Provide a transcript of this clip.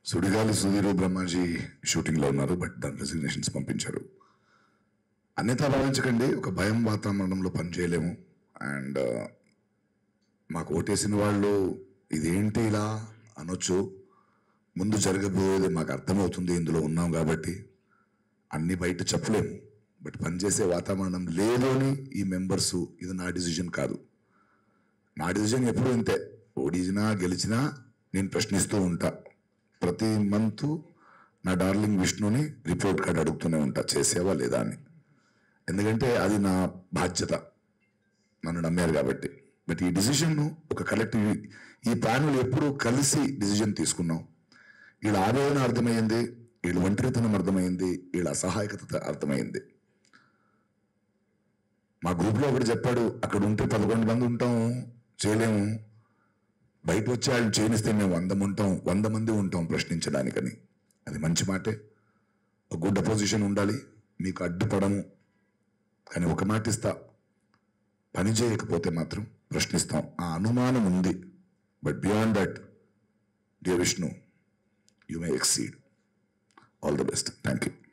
సుడిగాలి సుధీర్ బ్రహ్మాజీ షూటింగ్లో ఉన్నారు బట్ దాని రెసిగ్నేషన్స్ పంపించారు అన్యతా భావించకండి ఒక భయం వాతావరణంలో పనిచేయలేము అండ్ మాకు ఓటేసిన వాళ్ళు ఇదేంటి ఇలా అనొచ్చు ముందు జరగబోయేది మాకు అర్థమవుతుంది ఇందులో ఉన్నాం కాబట్టి అన్ని బయట చెప్పలేము బట్ పనిచేసే వాతావరణం లేదు అని ఈ మెంబర్స్ ఇది నా డిసిజన్ కాదు నా డిసిజన్ ఎప్పుడు ఇంతే ఓడిచినా గెలిచినా నేను ప్రశ్నిస్తూ ఉంటా ప్రతి మంత్ నా డార్లింగ్ విష్ణుని రిపోర్ట్ కార్డ్ అడుగుతూనే ఉంటా చేసేవా లేదా అని ఎందుకంటే అది నా బాధ్యత నన్ను నమ్మారు కాబట్టి బట్ ఈ డిసిషన్ ఒక కలెక్టివ్ ఈ ప్యానల్ ఎప్పుడు కలిసి డిసిజన్ తీసుకున్నాం వీళ్ళ ఆవేదన అర్థమైంది వీళ్ళ ఒంటరితనం అర్థమైంది వీళ్ళ అసహాయకత అర్థమైంది మా గ్రూప్లో ఒకటి చెప్పాడు అక్కడ ఉంటే పదకొండు మంది ఉంటాం చేయలేము బయట వచ్చి వాళ్ళు చేయనిస్తే మేము వంద ఉంటాం వంద మంది ఉంటాం ప్రశ్నించడానికని అది మంచి మాటే ఒక గుడ్ అపోజిషన్ ఉండాలి మీకు అడ్డుపడము కానీ ఒక మాట ఇస్తా పని చేయకపోతే మాత్రం ప్రశ్నిస్తాం ఆ అనుమానం ఉంది but beyond that dear Vishnu you may exceed all the best thank you